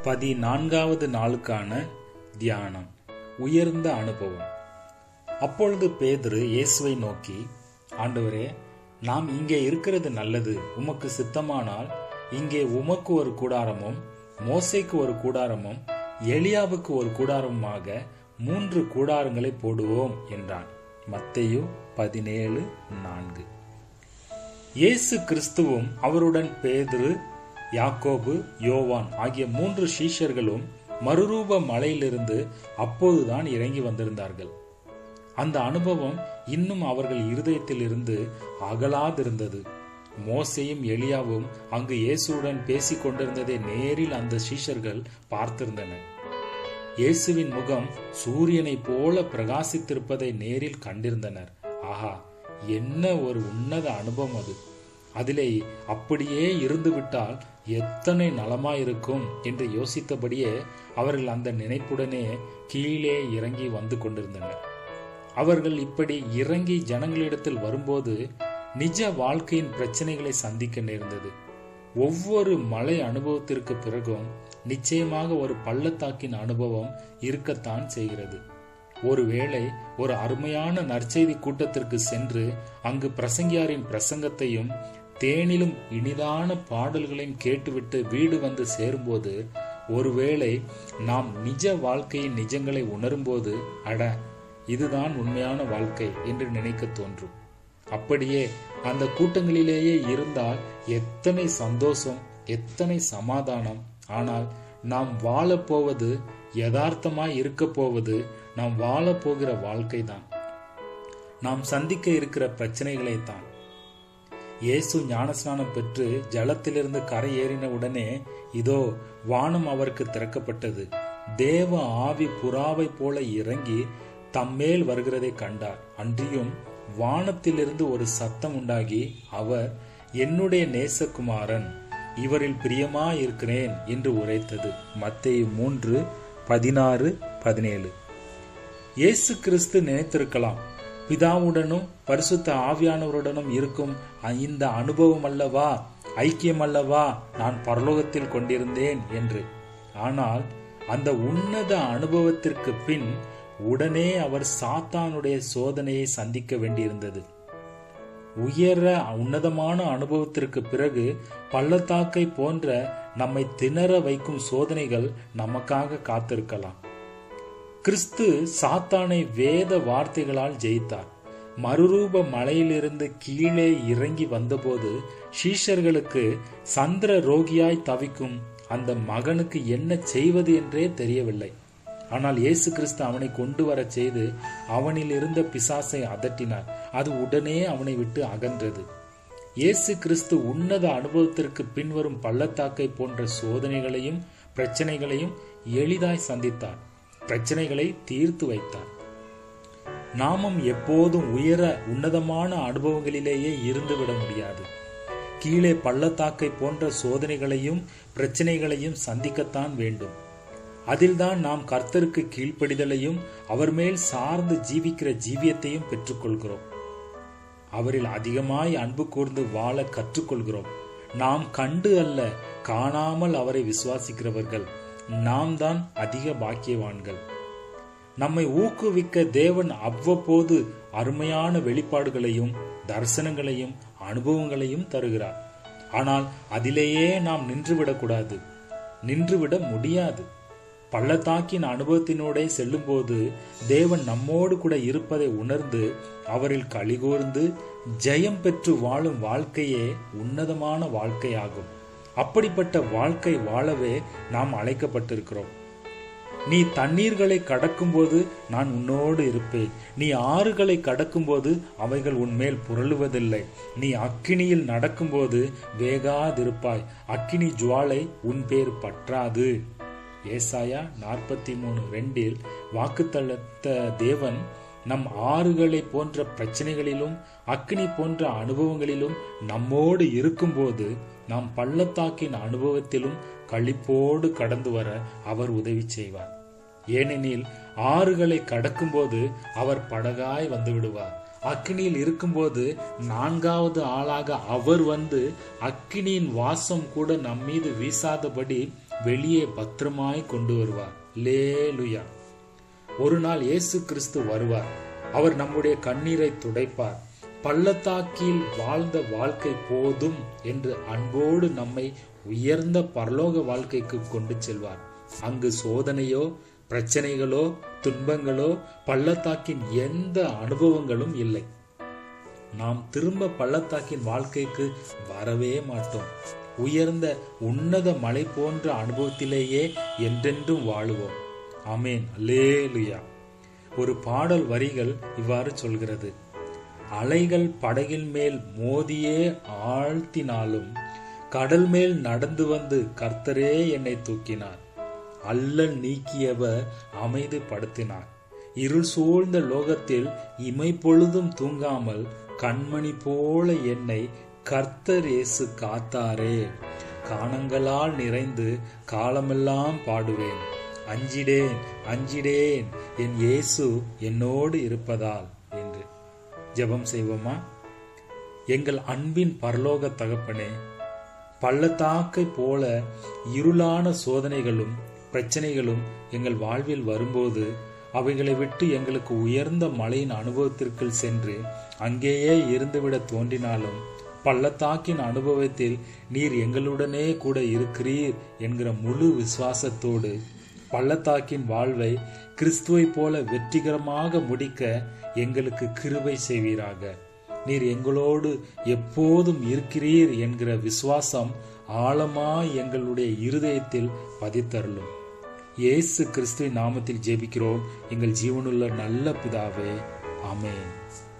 பதினான்காவது நாளுக்கான தியானம் உயர்ந்த அனுபவம் அப்பொழுது பேதுரு இயேசுவை நோக்கி ஆண்டவரே நாம் இங்கே இருக்கிறது நல்லது உமக்கு சித்தமானால் இங்கே உமக்கு ஒரு கூடாரமும் மோசைக்கு ஒரு கூடாரமும் எலியாவுக்கு ஒரு கூடாரமுமாக மூன்று கூடாரங்களை போடுவோம் என்றான் மத்தேயு பதினேழு நான்கு இயேசு கிறிஸ்துவும் அவருடன் பேதுரு யாக்கோபு யோவான் ஆகிய மூன்று சீஷர்களும் மறுரூப மலையிலிருந்து அப்போதுதான் இறங்கி வந்திருந்தார்கள் அந்த அனுபவம் இன்னும் அவர்கள் இருதயத்தில் இருந்து அகலாதிருந்தது மோசையும் எலியாவும் அங்கு இயேசுவுடன் பேசிக் கொண்டிருந்ததை நேரில் அந்த சீஷர்கள் பார்த்திருந்தனர் இயேசுவின் முகம் சூரியனைப் போல பிரகாசித்திருப்பதை நேரில் கண்டிருந்தனர் ஆஹா என்ன ஒரு உன்னத அனுபவம் அது அதிலே அப்படியே இருந்துவிட்டால் எத்தனை நலமாயிருக்கும் என்று யோசித்தபடியே அவர்கள் அந்த நினைப்புடனே கீழே இறங்கி வந்து கொண்டிருந்தனர் அவர்கள் இப்படி இறங்கி ஜனங்களிடத்தில் வரும்போது நிஜ வாழ்க்கையின் பிரச்சனைகளை சந்திக்க நேர்ந்தது ஒவ்வொரு மலை அனுபவத்திற்கு பிறகும் நிச்சயமாக ஒரு பள்ளத்தாக்கின் அனுபவம் இருக்கத்தான் செய்கிறது ஒருவேளை ஒரு அருமையான நற்செய்தி கூட்டத்திற்கு சென்று அங்கு பிரசங்கியாரின் பிரசங்கத்தையும் தேனிலும் இனிதான பாடல்களையும் கேட்டுவிட்டு வீடு வந்து சேரும்போது ஒருவேளை நாம் நிஜ வாழ்க்கையின் நிஜங்களை உணரும்போது அட இதுதான் உண்மையான வாழ்க்கை என்று நினைக்க தோன்றும் அப்படியே அந்த கூட்டங்களிலேயே இருந்தால் எத்தனை சந்தோஷம் எத்தனை சமாதானம் ஆனால் நாம் வாழப்போவது யதார்த்தமாய் இருக்க போவது நாம் வாழப் போகிற வாழ்க்கை தான் நாம் சந்திக்க இருக்கிற பிரச்சனைகளை தான் இயேசு ஞானஸ்நானம் பெற்று ஜலத்திலிருந்து கரை ஏறின உடனே இதோ வானம் அவருக்கு திறக்கப்பட்டது தேவ ஆவி புறாவை போல இறங்கி தம்மேல் வருகிறதை கண்டார் அன்றியும் வானத்திலிருந்து ஒரு சத்தம் உண்டாகி அவர் என்னுடைய நேசகுமாரன் இவரில் பிரியமா இருக்கிறேன் என்று உரைத்தது மத்தேயு மூன்று பதினாறு பதினேழு இயேசு கிறிஸ்து நினைத்திருக்கலாம் பிதாவுடனும் பரிசுத்த ஆவியானவருடனும் இருக்கும் இந்த அனுபவம் அல்லவா ஐக்கியம் அல்லவா நான் பரலோகத்தில் கொண்டிருந்தேன் என்று ஆனால் அந்த உன்னத அனுபவத்திற்கு பின் உடனே அவர் சாத்தானுடைய சோதனையை சந்திக்க வேண்டியிருந்தது உயர உன்னதமான அனுபவத்திற்கு பிறகு பள்ளத்தாக்கை போன்ற நம்மை திணற வைக்கும் சோதனைகள் நமக்காக காத்திருக்கலாம் கிறிஸ்து சாத்தானை வேத வார்த்தைகளால் ஜெயித்தார் மறுரூப மலையிலிருந்து கீழே இறங்கி வந்தபோது ஷீஷர்களுக்கு சந்திர ரோகியாய் தவிக்கும் அந்த மகனுக்கு என்ன செய்வது என்றே தெரியவில்லை ஆனால் இயேசு கிறிஸ்து அவனை கொண்டு வர செய்து அவனில் இருந்த பிசாசை அதட்டினார் அது உடனே அவனை விட்டு அகன்றது இயேசு கிறிஸ்து உன்னத அனுபவத்திற்கு பின்வரும் பள்ளத்தாக்கை போன்ற சோதனைகளையும் பிரச்சனைகளையும் எளிதாய் சந்தித்தார் பிரச்சனைகளை தீர்த்து வைத்தார் நாமும் எப்போதும் உயர உன்னதமான அனுபவங்களிலேயே இருந்துவிட முடியாது கீழே பள்ளத்தாக்கை போன்ற சோதனைகளையும் பிரச்சனைகளையும் சந்திக்கத்தான் வேண்டும் அதில்தான் நாம் கர்த்தருக்கு கீழ்ப்படிதலையும் அவர் மேல் சார்ந்து ஜீவிக்கிற ஜீவியத்தையும் பெற்றுக்கொள்கிறோம் அவரில் அதிகமாய் அன்பு கூர்ந்து வாழ கற்றுக்கொள்கிறோம் நாம் கண்டு அல்ல காணாமல் அவரை விசுவாசிக்கிறவர்கள் நாம் தான் அதிக பாக்கியவான்கள் நம்மை ஊக்குவிக்க தேவன் அவ்வப்போது அருமையான வெளிப்பாடுகளையும் தரிசனங்களையும் அனுபவங்களையும் தருகிறார் ஆனால் அதிலேயே நாம் நின்றுவிடக்கூடாது நின்றுவிட முடியாது பள்ளத்தாக்கின் அனுபவத்தினோட செல்லும்போது தேவன் நம்மோடு கூட இருப்பதை உணர்ந்து அவரில் கலிகூர்ந்து ஜெயம் பெற்று வாழும் வாழ்க்கையே உன்னதமான வாழ்க்கையாகும் அப்படிப்பட்ட வாழ்க்கை வாழவே நாம் அழைக்கப்பட்டிருக்கிறோம் நீ தண்ணீர்களை கடக்கும்போது நான் உன்னோடு இருப்பேன் நீ ஆறுகளை கடக்கும்போது அவைகள் உன்மேல் புரளுவதில்லை நீ அக்கினியில் நடக்கும்போது வேகாதிருப்பாய் அக்கினி ஜுவாலை உன் பேர் பற்றாது ஏசாயா நாற்பத்தி மூணு ரெண்டில் வாக்குத்தளத்த தேவன் நம் ஆறுகளை போன்ற பிரச்சனைகளிலும் அக்னி போன்ற அனுபவங்களிலும் நம்மோடு இருக்கும்போது நாம் பள்ளத்தாக்கின் அனுபவத்திலும் கழிப்போடு கடந்து வர அவர் உதவி செய்வார் ஏனெனில் ஆறுகளை கடக்கும்போது அவர் படகாய் வந்து விடுவார் அக்னியில் இருக்கும்போது நான்காவது ஆளாக அவர் வந்து அக்னியின் வாசம் கூட நம்மீது வீசாதபடி வெளியே பத்திரமாய் கொண்டு வருவார் லேலுயா ஒரு நாள் இயேசு கிறிஸ்து வருவார் அவர் நம்முடைய கண்ணீரை துடைப்பார் பள்ளத்தாக்கில் வாழ்ந்த வாழ்க்கை போதும் என்று அன்போடு நம்மை உயர்ந்த பரலோக வாழ்க்கைக்கு கொண்டு செல்வார் அங்கு சோதனையோ பிரச்சனைகளோ துன்பங்களோ பள்ளத்தாக்கின் எந்த அனுபவங்களும் இல்லை நாம் திரும்ப பள்ளத்தாக்கின் வாழ்க்கைக்கு வரவே மாட்டோம் உயர்ந்த உன்னத மலை போன்ற அனுபவத்திலேயே என்றென்றும் வாழுவோம் அமேன் லேலுயா ஒரு பாடல் வரிகள் இவ்வாறு சொல்கிறது அலைகள் படகில் மேல் மோதியே ஆழ்த்தினாலும் கடல் மேல் நடந்து வந்து கர்த்தரே என்னை தூக்கினார் அல்லல் நீக்கியவர் அமைதிப்படுத்தினார் இருள் சூழ்ந்த லோகத்தில் இமை பொழுதும் தூங்காமல் கண்மணி போல என்னை கர்த்தர் இயேசு காத்தாரே காணங்களால் நிறைந்து காலமெல்லாம் பாடுவேன் அஞ்சிடேன் அஞ்சிடேன் என் இயேசு என்னோடு இருப்பதால் என்று ஜெபம் செய்வோமா எங்கள் அன்பின் பரலோக தகப்பனே பள்ளத்தாக்கை போல இருளான சோதனைகளும் பிரச்சனைகளும் எங்கள் வாழ்வில் வரும்போது அவைகளை விட்டு எங்களுக்கு உயர்ந்த மலையின் அனுபவத்திற்குள் சென்று அங்கேயே இருந்துவிட தோன்றினாலும் பள்ளத்தாக்கின் அனுபவத்தில் நீர் எங்களுடனே கூட இருக்கிறீர் என்கிற முழு விசுவாசத்தோடு பள்ளத்தாக்கின் வாழ்வை கிறிஸ்துவை போல வெற்றிகரமாக முடிக்க எங்களுக்கு கிருபை செய்வீராக நீர் எங்களோடு எப்போதும் இருக்கிறீர் என்கிற விசுவாசம் ஆழமாய் எங்களுடைய இருதயத்தில் பதித்தருளும் இயேசு கிறிஸ்துவின் நாமத்தில் ஜெபிக்கிறோம் எங்கள் ஜீவனுள்ள நல்ல பிதாவே ஆமென்